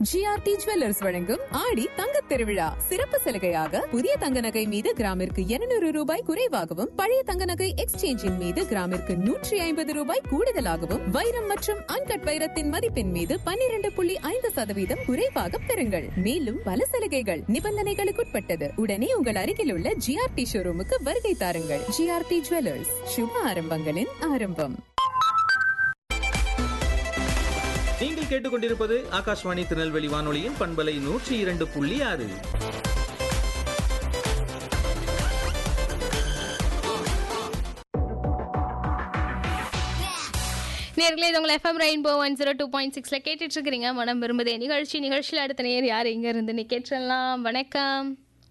GRT jewellers வழங்கும் ஆடி தங்கத் திருவிழா சிறப்பு சலுகையாக புதிய தங்க நகை மீது கிராமிற்கு 200 ரூபாய் குறைவாகவும் பழைய தங்க நகை எக்ஸ்சேஞ்சின் மீது கிராமிற்கு நூற்றி ஐம்பது ரூபாய் கூடுதலாகவும் வைரம் மற்றும் அன்கட் வைரத்தின் மதிப்பின் மீது 12.5% புள்ளி ஐந்து சதவீதம் குறைவாக பெறுங்கள் மேலும் பல சலுகைகள் நிபந்தனைகளுக்குட்பட்டது உடனே உங்கள் அருகில் உள்ள ஜிஆர்டி ஷோரூமுக்கு வருகை தாருங்கள் ஜிஆர்டி ஜுவல்லர்ஸ் சுப ஆரம்பங்களின் ஆரம்பம் நீங்கள் கேட்டுக்கொண்டிருப்பது ஆகாஷ்வாணி திருநெல்வேலி வானொலியின் பண்பலை நூற்றி இரண்டு புள்ளி ஆறு நேர்களே இது உங்கள் FM rainbow one zero two point சிக்ஸில் கேட்டுட்டு இருக்கிறீங்க மனம் விரும்புதே நிகழ்ச்சி நிகழ்ச்சியில் அடுத்த நேர் யார் எங்க இருந்து கேட்டுடலாம் வணக்கம்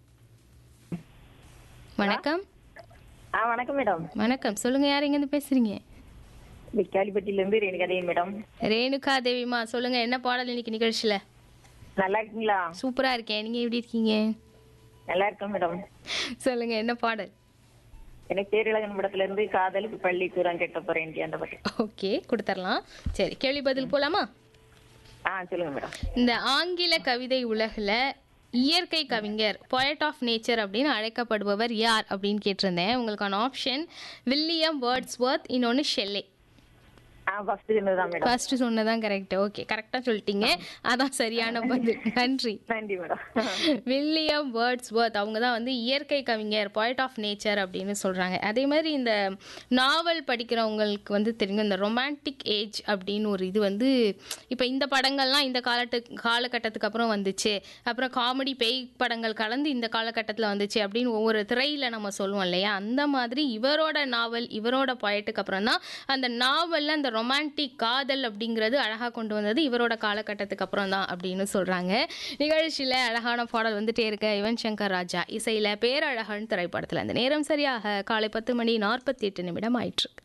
வணக்கம் ஆ வணக்கம் மேடம் வணக்கம் சொல்லுங்க யார் எங்கேருந்து பேசுறீங்க விக்காலிப்பட்டியில இருந்து ரேணுகதையன் மேடம் ரேணுகா தேவிமா சொல்லுங்க என்ன பாடல் இன்னைக்கு நிகழ்ச்சியில நல்லா இருக்கீங்களா சூப்பரா இருக்கேன் நீங்க எப்படி இருக்கீங்க நல்லா இருக்கேன் மேடம் சொல்லுங்க என்ன பாடல் எனக்கு பேரிழகன் படத்துல இருந்து காதலுக்கு பள்ளி கூறான் கேட்ட போறேன் அந்த பாட்டு ஓகே கொடுத்துடலாம் சரி கேள்வி பதில் போலாமா ஆ சொல்லுங்க மேடம் இந்த ஆங்கில கவிதை உலகில் இயற்கை கவிஞர் poet ஆஃப் நேச்சர் அப்படின்னு அழைக்கப்படுபவர் யார் அப்படின்னு கேட்டிருந்தேன் உங்களுக்கான ஆப்ஷன் வில்லியம் வேர்ட்ஸ்வர்த் இன்னொன்று ஷெல்லே ஆ ஃபர்ஸ்ட் சொன்னதுதான் மேடம் ஃபர்ஸ்ட் சொன்னதான் கரெக்ட் ஓகே கரெக்டாக சொல்லிட்டீங்க அதான் சரியான பதில் நன்றி நன்றி மேடம் வில்லியம் வேர்ட்ஸ்வர்த் அவங்க தான் வந்து இயற்கை கவிஞர் poet ஆஃப் நேச்சர் அப்படின்னு சொல்கிறாங்க அதே மாதிரி இந்த நாவல் படிக்கிறவங்களுக்கு வந்து தெரியும் இந்த ரொமான்டிக் ஏஜ் அப்படின்னு ஒரு இது வந்து இப்போ இந்த படங்கள்லாம் இந்த காலத்து காலகட்டத்துக்கு அப்புறம் வந்துச்சு அப்புறம் காமெடி பேய் படங்கள் கலந்து இந்த காலகட்டத்தில் வந்துச்சு அப்படின்னு ஒவ்வொரு திரையில் நம்ம சொல்லுவோம் இல்லையா அந்த மாதிரி இவரோட நாவல் இவரோட பாயட்டுக்கு அப்புறம் தான் அந்த நாவலில் அந்த ரொமான்டிக் காதல் அப்படிங்கிறது அழகாக கொண்டு வந்தது இவரோட காலகட்டத்துக்கு அப்புறம் தான் அப்படின்னு சொல்கிறாங்க நிகழ்ச்சியில் அழகான பாடல் வந்துட்டே இருக்க யுவன் சங்கர் ராஜா இசையில் பேரழகன் திரைப்படத்தில் அந்த நேரம் சரியாக காலை பத்து மணி நாற்பத்தி எட்டு நிமிடம் ஆயிற்று